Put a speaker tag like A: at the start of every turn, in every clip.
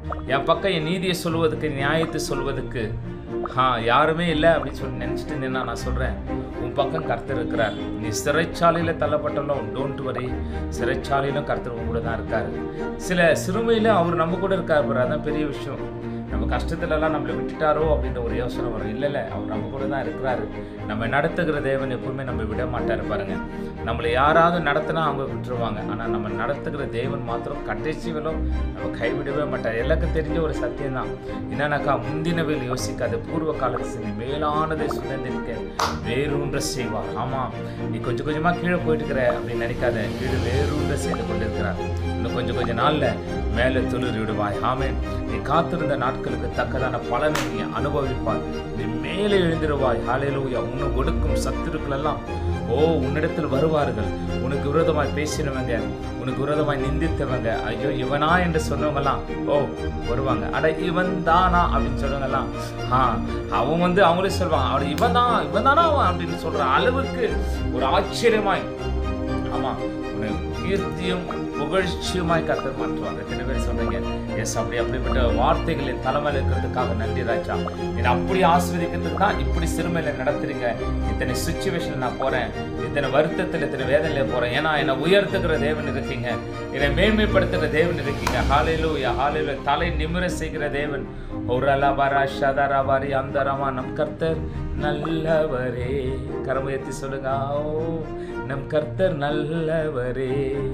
A: என் பக்கம் என் நீதியை சொல்வதற்கு நியாயத்தை சொல்வதற்கு ஆ யாருமே இல்லை அப்படின்னு சொல்லி நினச்சிட்டு நின்னா நான் சொல்கிறேன் உன் பக்கம் கர்த்தர் இருக்கிறார் நீ சிறைச்சாலையில் தள்ளப்பட்டாலும் டோன்ட் வரி சிறைச்சாலையிலும் கர்த்தர் உன் கூட தான் இருக்கார் சில சிறுமையில் அவர் நம்ம கூட இருக்கார் பாரு அதான் பெரிய விஷயம் நம்ம கஷ்டத்துலலாம் நம்மளை விட்டுட்டாரோ அப்படின்ற ஒரு யோசனை வரும் இல்லை இல்லை அவர் நம்ம கூட தான் இருக்கிறாரு நம்ம நடத்துகிற தேவன் எப்பவுமே நம்ம விட மாட்டார் பாருங்க நம்மளை யாராவது நடத்தினா அவங்க விட்டுருவாங்க ஆனால் நம்ம நடத்துகிற தேவன் மாத்திரம் கடைசி வரும் நம்ம கைவிடவே மாட்டார் எல்லாருக்கும் தெரிஞ்ச ஒரு சத்தியம் தான் என்னன்னாக்கா முந்தினவில் யோசிக்காது பூர்வ காலத்து நீ மேலானதை சுதந்திரிக்க வேறொன்ற செய்வார் ஆமாம் நீ கொஞ்சம் கொஞ்சமாக கீழே போயிட்டு இருக்கிற அப்படின்னு நினைக்காத கீழே வேறொன்ற செய்து கொண்டிருக்கிறார் இன்னும் கொஞ்சம் கொஞ்ச நாள்ல மேலே துளிர் விடுவாய் ஆமென் நீ காத்திருந்த நாட்களுக்கு தக்கதான பலனை நீ அனுபவிப்பாய் நீ மேலே எழுந்திருவாய் ஹalleluya உன்னை ஒடுக்கும் சத்துருக்கள் எல்லாம் ஓ உன்னிடத்தில் வருவார்கள் உனக்கு விரோதமாய் பேசினவங்க உனக்கு விரோதமாய் நிந்தித்தவங்க ஐயோ இவனா என்று சொன்னவங்கலாம் ஓ வருவாங்க அட இவன் தானா அப்படின்னு சொன்னவங்கலாம் ஆ அவன் வந்து அவங்களே சொல்லுவாங்க அவன் இவன் தான் இவன் தானா அவன் அப்படின்னு சொல்ற அளவுக்கு ஒரு ஆச்சரியமாய் ஆமா உன்னை கீர்த்தியும் புகழ்ச்சியுமாய் கத்தர் மாற்றுவாங்க எத்தனை பேர் சொல்றீங்க எஸ் அப்படி அப்படிப்பட்ட வார்த்தைகளின் தலைமையில் இருக்கிறதுக்காக நன்றி ராஜா என்னை அப்படி ஆஸ்வதிக்கிறதுக்கு தான் இப்படி சிறுமையில நடத்துறீங்க இத்தனை சுச்சுவேஷன் நான் போறேன் இத்தனை வருத்தத்தில் இத்தனை வேதனையில போறேன் ஏன்னா என்னை உயர்த்துகிற தேவன் இருக்கீங்க என்னை மேன்மைப்படுத்துகிற தேவன் இருக்கீங்க ஹாலையிலூயா ஹாலையில தலை நிமிர செய்கிற தேவன் ஒரு அலபாரா ஷதராபாரி அந்தரமா நம் கர்த்தர் நல்லவரே கரமுயர்த்தி சொல்லுங்க ஓ நம் கர்த்தர் நல்லவரே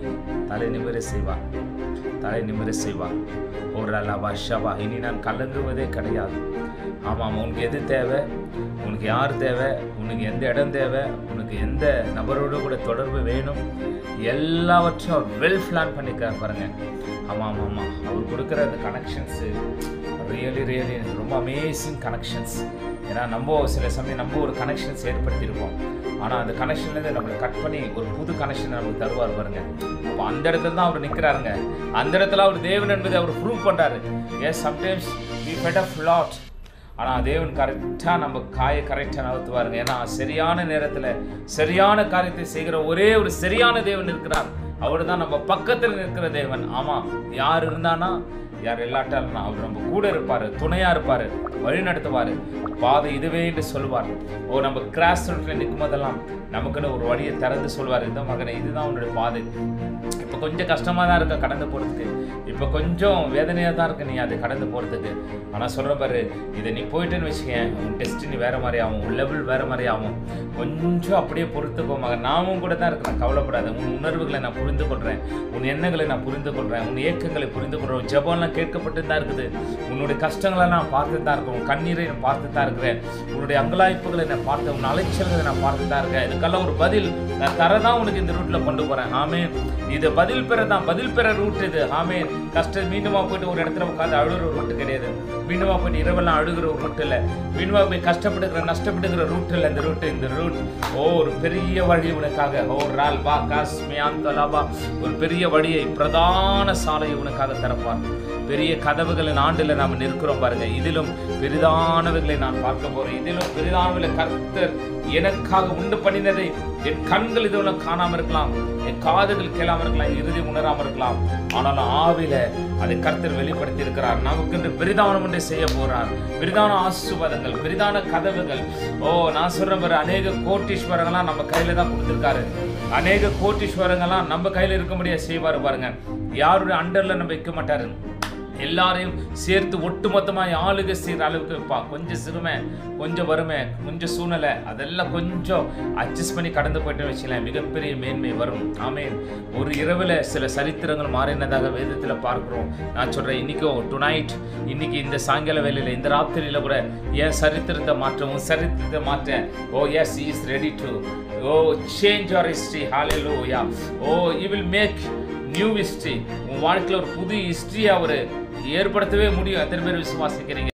A: தலை நிமிர செய்வார் தலை நிமிர செய்வார் ஒரு அலபா ஷபா இனி நான் கலங்குவதே கிடையாது ஆமாம் உனக்கு எது தேவை உனக்கு யார் தேவை உனக்கு எந்த இடம் தேவை உனக்கு எந்த நபரோடு கூட தொடர்பு வேணும் எல்லாவற்றையும் அவர் வெல் பிளான் பண்ணிக்கிறார் பாருங்க ஆமாம் ஆமாம் ஆமாம் அவர் கொடுக்குற அந்த கனெக்ஷன்ஸு ரியலி ரியலி ரொம்ப அமேசிங் கனெக்ஷன்ஸ் ஏன்னா நம்ம சில சமயம் நம்ம ஒரு கனெக்ஷன்ஸ் ஏற்படுத்தியிருப்போம் ஆனால் அந்த கனெக்ஷன்லேருந்து நம்மளை கட் பண்ணி ஒரு புது கனெக்ஷன் நமக்கு தருவார் பாருங்க அப்போ அந்த இடத்துல தான் அவர் நிற்கிறாருங்க அந்த இடத்துல அவர் தேவன் என்பதை அவர் ப்ரூவ் பண்ணுறாரு yes sometimes we fed up lot ஆனால் தேவன் கரெக்டாக நம்ம காயை கரெக்டாக நகர்த்துவாருங்க ஏன்னா சரியான நேரத்தில் சரியான காரியத்தை செய்கிற ஒரே ஒரு சரியான தேவன் இருக்கிறார் அவர் தான் நம்ம பக்கத்தில் நிற்கிற தேவன் ஆமாம் யார் இருந்தானா யார் இல்லாட்டாலும் அவர் நம்ம கூட இருப்பார் துணையாக இருப்பார் வழி நடத்துவார் பாதை இதுவே என்று சொல்லுவார் ஓ நம்ம கிராஸ் ரோட்டில் நிற்கும் போதெல்லாம் நமக்குன்னு ஒரு வழியை திறந்து சொல்வார் இந்த மகனை இதுதான் உன்னுடைய பாதை இப்போ கொஞ்சம் கஷ்டமாக தான் இருக்க கடந்து போகிறதுக்கு இப்போ கொஞ்சம் வேதனையாக தான் இருக்கு நீ அதை கடந்து போகிறதுக்கு ஆனால் சொல்கிற பாரு இதை நீ போயிட்டேன்னு வச்சுக்கேன் உன் டெஸ்டினி வேறு மாதிரி ஆகும் உன் லெவல் வேறு மாதிரி ஆகும் கொஞ்சம் அப்படியே பொறுத்துக்கோ மகன் நாமும் கூட தான் இருக்கிறேன் கவலைப்படாத உன் உணர்வுகளை நான் புரிந்து கொள்கிறேன் உன் எண்ணங்களை நான் புரிந்து கொள்கிறேன் உன் இயக்கங்களை புரிந்து கொள்கிறேன் ஜபம்லாம் கேட்கப்பட்டு தான் இருக்குது உன்னுடைய கஷ்டங்களை நான் பார்த்து தான் இருக்கேன் உன் கண்ணீரை நான் பார்த்து தான் இருக்கிறேன் உன்னுடைய அங்கலாய்ப்புகளை நான் பார்த்து உன் அலைச்சல்களை நான் பார்த்து தான் இருக்கேன் இதுக்கெல்லாம் ஒரு பதில் நான் தரதான் உனக்கு இந்த ரூட்டில் கொண்டு போகிறேன் ஆமே இது பதில் பெற தான் பதில் பெற ரூட் இது ஆமே கஷ்டம் மீண்டுமா போயிட்டு ஒரு இடத்துல உட்காந்து அழுகிற ஒரு ரூட் கிடையாது மீண்டுமா போயிட்டு இரவெல்லாம் அழுகிற ஒரு ரூட் இல்லை மீண்டுமா போய் கஷ்டப்படுகிற நஷ்டப்படுகிற ரூட் இல்லை இந்த ரூட் இந்த ரூட் ஓ ஒரு பெரிய வழி உனக்காக ஓ ரால் பா காஸ் மியாந்த லாபா ஒரு பெரிய வழியை பிரதான சாலையை உனக்காக திறப்பார் பெரிய கதவுகளின் ஆண்டில் நாம் நிற்கிறோம் பாருங்க இதிலும் பெரிதானவைகளை நான் பார்க்க போறேன் இதிலும் பெரிதானவைகளை கர்த்தர் எனக்காக உண்டு பண்ணினதை என் கண்கள் இதுவெல்லாம் காணாம இருக்கலாம் என் காதுகள் கேளாம இருக்கலாம் என் இறுதி உணராம இருக்கலாம் ஆனாலும் ஆவில அதை கர்த்தர் வெளிப்படுத்தி இருக்கிறார் நமக்கு பெரிதானம் ஒன்றை செய்ய போறார் பெரிதான ஆசுவாதங்கள் பெரிதான கதவுகள் ஓ நான் சொல்ற பாரு அநேக கோட்டீஸ்வரங்கள்லாம் நம்ம கையில தான் கொடுத்துருக்காரு அநேக கோட்டீஸ்வரங்கள்லாம் நம்ம கையில இருக்க முடியாது செய்வார் பாருங்க யாருடைய அண்டர்ல நம்ம வைக்க மாட்டாரு எல்லாரையும் சேர்த்து ஒட்டுமொத்தமாக ஆளுகை செய்கிற அளவுக்கு வைப்பா கொஞ்சம் சிறுமை கொஞ்சம் வறுமை கொஞ்சம் சூழ்நிலை அதெல்லாம் கொஞ்சம் அட்ஜஸ்ட் பண்ணி கடந்து போயிட்டு வச்சுக்கலாம் மிகப்பெரிய மேன்மை வரும் ஆமேன் ஒரு இரவில் சில சரித்திரங்கள் மாறினதாக வேதத்தில் பார்க்குறோம் நான் சொல்கிறேன் இன்றைக்கும் டுநைட் இன்னைக்கு இந்த சாயங்கால வேலையில் இந்த ராத்திரியில் கூட என் சரித்திரத்தை மாற்ற உன் சரித்திரத்தை மாற்ற oh yes is ready to oh change your history hallelujah oh you will make new history உன் வாழ்க்கையில் ஒரு புது ஹிஸ்ட்ரி அவர் ஏற்படுத்தவே முடியும் எத்தனை பேர் விசுவாசிக்கிறீங்க